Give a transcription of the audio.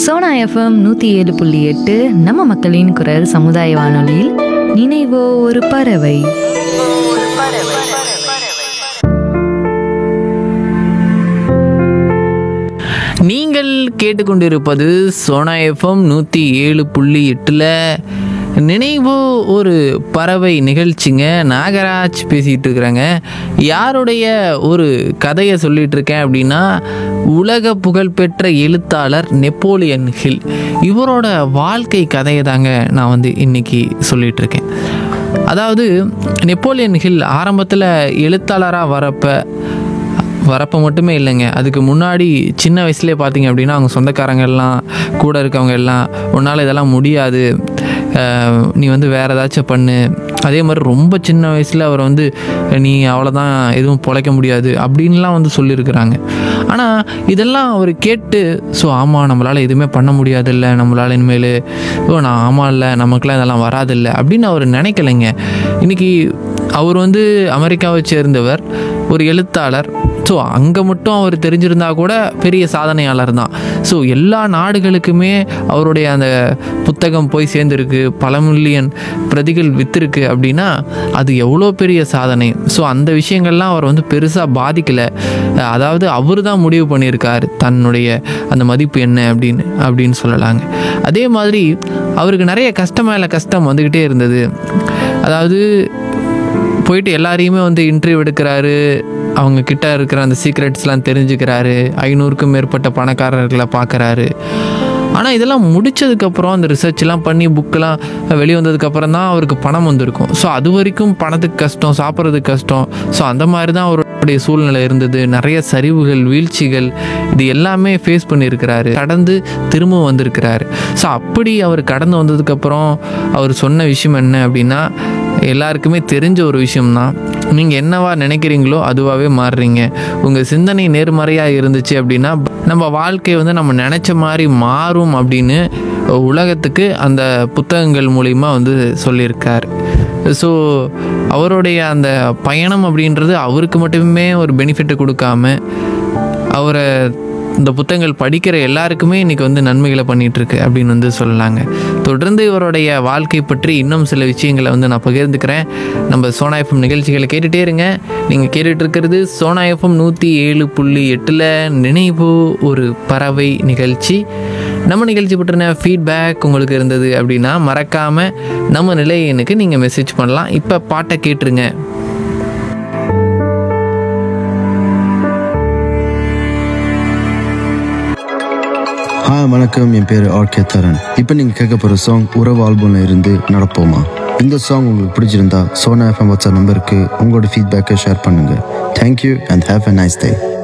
Sona FM நூற்றி ஏழு புள்ளி எட்டு நம்ம மக்களின் குரல் சமுதாய வானொலியில் நினைவோ ஒரு பறவை நீங்கள் கேட்டுக்கொண்டிருப்பது சோனா எஃப்எம் நூற்றி ஏழு புள்ளி எட்டில் நினைவோ ஒரு பறவை நிகழ்ச்சிங்க நாகராஜ் பேசிகிட்டு இருக்கிறாங்க யாருடைய ஒரு கதையை சொல்லிட்டு இருக்கேன் அப்படின்னா உலக புகழ்பெற்ற எழுத்தாளர் நெப்போலியன் ஹில் இவரோட வாழ்க்கை கதையை தாங்க நான் வந்து இன்னைக்கு சொல்லிட்டு இருக்கேன் அதாவது நெப்போலியன் ஹில் ஆரம்பத்தில் எழுத்தாளராக வரப்ப வரப்போ மட்டுமே இல்லைங்க அதுக்கு முன்னாடி சின்ன வயசுலேயே பார்த்தீங்க அப்படின்னா அவங்க சொந்தக்காரங்க எல்லாம் கூட இருக்கவங்க எல்லாம் உன்னால் இதெல்லாம் முடியாது அஹ் நீ வந்து வேறு ஏதாச்சும் பண்ணு அதே மாதிரி ரொம்ப சின்ன வயசில் அவர் வந்து நீ அவ்வளோதான் எதுவும் பொழைக்க முடியாது அப்படின்லாம் வந்து சொல்லியிருக்கிறாங்க ஆனால் இதெல்லாம் அவர் கேட்டு ஸோ ஆமாம் நம்மளால் எதுவுமே பண்ண முடியாதில்ல நம்மளால் இனிமேல் ஓ நான் ஆமாம் இல்லை நமக்குலாம் இதெல்லாம் வராதில்ல அப்படின்னு அவர் நினைக்கலைங்க இன்றைக்கி அவர் வந்து அமெரிக்காவை சேர்ந்தவர் ஒரு எழுத்தாளர் ஸோ அங்கே மட்டும் அவர் தெரிஞ்சிருந்தா கூட பெரிய சாதனையாளர் தான் ஸோ எல்லா நாடுகளுக்குமே அவருடைய அந்த புத்தகம் போய் சேர்ந்துருக்கு பல மில்லியன் பிரதிகள் விற்றுருக்கு அப்படின்னா அது எவ்வளோ பெரிய சாதனை ஸோ அந்த விஷயங்கள்லாம் அவர் வந்து பெருசாக பாதிக்கலை அதாவது அவர் தான் முடிவு பண்ணியிருக்கார் தன்னுடைய அந்த மதிப்பு என்ன அப்படின்னு அப்படின்னு சொல்லலாங்க அதே மாதிரி அவருக்கு நிறைய கஷ்டம் மேலே கஷ்டம் வந்துக்கிட்டே இருந்தது அதாவது போயிட்டு எல்லாரையுமே வந்து இன்டர்வியூ எடுக்கிறாரு அவங்க கிட்ட இருக்கிற அந்த சீக்ரெட்ஸ்லாம் தெரிஞ்சுக்கிறாரு ஐநூறுக்கும் மேற்பட்ட பணக்காரர்களை பார்க்குறாரு ஆனால் இதெல்லாம் முடிச்சதுக்கப்புறம் அந்த ரிசர்ச்லாம் பண்ணி புக்கெலாம் வெளியே வந்ததுக்கப்புறம் தான் அவருக்கு பணம் வந்திருக்கும் ஸோ அது வரைக்கும் பணத்துக்கு கஷ்டம் சாப்பிட்றதுக்கு கஷ்டம் ஸோ அந்த மாதிரி தான் அவருடைய சூழ்நிலை இருந்தது நிறைய சரிவுகள் வீழ்ச்சிகள் இது எல்லாமே ஃபேஸ் பண்ணியிருக்கிறாரு கடந்து திரும்ப வந்திருக்கிறாரு ஸோ அப்படி அவர் கடந்து வந்ததுக்கப்புறம் அவர் சொன்ன விஷயம் என்ன அப்படின்னா எல்லாருக்குமே தெரிஞ்ச ஒரு விஷயம்தான் நீங்கள் என்னவா நினைக்கிறீங்களோ அதுவாகவே மாறுறீங்க உங்கள் சிந்தனை நேர்மறையாக இருந்துச்சு அப்படின்னா நம்ம வாழ்க்கை வந்து நம்ம நினச்ச மாதிரி மாறும் அப்படின்னு உலகத்துக்கு அந்த புத்தகங்கள் மூலிமா வந்து சொல்லியிருக்கார் ஸோ அவருடைய அந்த பயணம் அப்படின்றது அவருக்கு மட்டுமே ஒரு பெனிஃபிட்டை கொடுக்காம அவரை இந்த புத்தகங்கள் படிக்கிற எல்லாருக்குமே இன்றைக்கி வந்து நன்மைகளை பண்ணிகிட்ருக்கு அப்படின்னு வந்து சொல்லலாங்க தொடர்ந்து இவருடைய வாழ்க்கை பற்றி இன்னும் சில விஷயங்களை வந்து நான் பகிர்ந்துக்கிறேன் நம்ம சோனா எஃப்எம் நிகழ்ச்சிகளை கேட்டுகிட்டே இருங்க நீங்கள் கேட்டுட்டு இருக்கிறது சோனா எஃப்எம் நூற்றி ஏழு புள்ளி எட்டில் நினைவு ஒரு பறவை நிகழ்ச்சி நம்ம நிகழ்ச்சி பற்றின ஃபீட்பேக் உங்களுக்கு இருந்தது அப்படின்னா மறக்காமல் நம்ம நிலையனுக்கு நீங்கள் மெசேஜ் பண்ணலாம் இப்போ பாட்டை கேட்டுருங்க ஹாய் வணக்கம் என் பேர் ஆர்கே தரன் இப்போ நீங்கள் கேட்க போகிற சாங் உறவு ஆல்பம்ல இருந்து நடப்போமா இந்த சாங் உங்களுக்கு பிடிச்சிருந்தா சோனா எஃப்எம் வாட்ஸ்அப் நம்பருக்கு உங்களோட ஃபீட்பேக்கை ஷேர் பண்ணுங்கள் thank you and have a nice day